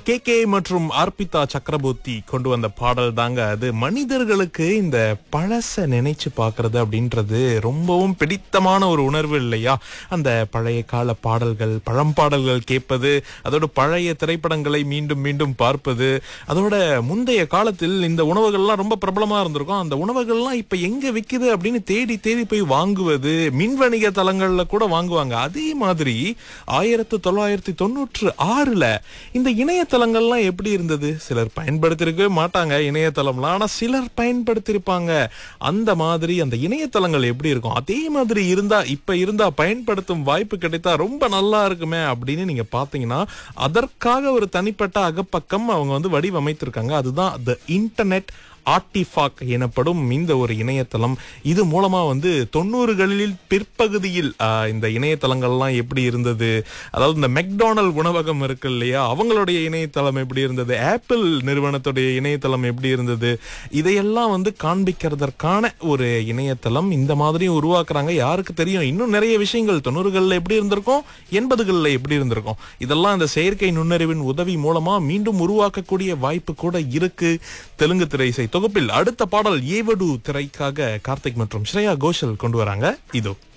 K K மற்றும் அர்ப்பிதா சக்கரவர்த்தி கொண்டு வந்த பாடல் தாங்க அது மனிதர்களுக்கு இந்த பழச நினைச்சு பார்க்கிறது அப்படின்றது ரொம்பவும் பிடித்தமான ஒரு உணர்வு இல்லையா அந்த பழைய கால பாடல்கள் பழம்பாடல்கள் கேட்பது அதோட பழைய திரைப்படங்களை மீண்டும் மீண்டும் பார்ப்பது அதோட முந்தைய காலத்தில் இந்த உணவுகள்லாம் ரொம்ப பிரபலமா இருந்திருக்கும் அந்த உணவுகள்லாம் இப்ப எங்க விக்குது அப்படின்னு தேடி தேடி போய் வாங்குவது மின் வணிக தளங்கள்ல கூட வாங்குவாங்க அதே மாதிரி ஆயிரத்து தொள்ளாயிரத்தி தொண்ணூற்று ஆறுல இந்த இணையதளங்கள்லாம் எப்படி இருந்தது சிலர் பயன்படுத்திருக்கவே மாட்டாங்க இணையதளம்லாம் ஆனா சிலர் பயன்படுத்தியிருப்பாங்க அந்த மாதிரி அந்த இணையதளங்கள் எப்படி இருக்கும் அதே மாதிரி இருந்தா இப்ப இருந்தா பயன்படுத்தும் வாய்ப்பு கிடைத்தா ரொம்ப நல்லா இருக்குமே அப்படின்னு நீங்க பாத்தீங்கன்னா அதற்காக ஒரு தனிப்பட்ட அகப்பக்கம் அவங்க வந்து வடிவமைத்திருக்காங்க அதுதான் த இன்டர்நெட் ஆர்டிஃபாக் எனப்படும் இந்த ஒரு இணையதளம் இது மூலமா வந்து தொண்ணூறுகளில் பிற்பகுதியில் ஆஹ், இந்த இணையதளங்கள்லாம் எப்படி இருந்தது அதாவது இந்த மெக்டானல் உணவகம் இருக்கு இல்லையா அவங்களுடைய இணையதளம் எப்படி இருந்தது ஆப்பிள் நிறுவனத்துடைய இணையதளம் எப்படி இருந்தது இதையெல்லாம் வந்து காண்பிக்கிறதற்கான ஒரு இணையதளம் இந்த மாதிரியும் உருவாக்குறாங்க யாருக்கு தெரியும் இன்னும் நிறைய விஷயங்கள் தொண்ணூறுகள்ல எப்படி இருந்திருக்கும் எண்பதுகள்ல எப்படி இருந்திருக்கும் இதெல்லாம் இந்த செயற்கை நுண்ணறிவின் உதவி மூலமா மீண்டும் உருவாக்கக்கூடிய வாய்ப்பு கூட இருக்கு தெலுங்கு திரை இசை தொகுப்பில் அடுத்த பாடல் ஏவடு திரைக்காக கார்த்திக் மற்றும் ஸ்ரேயா கோஷல் கொண்டு வராங்க இதோ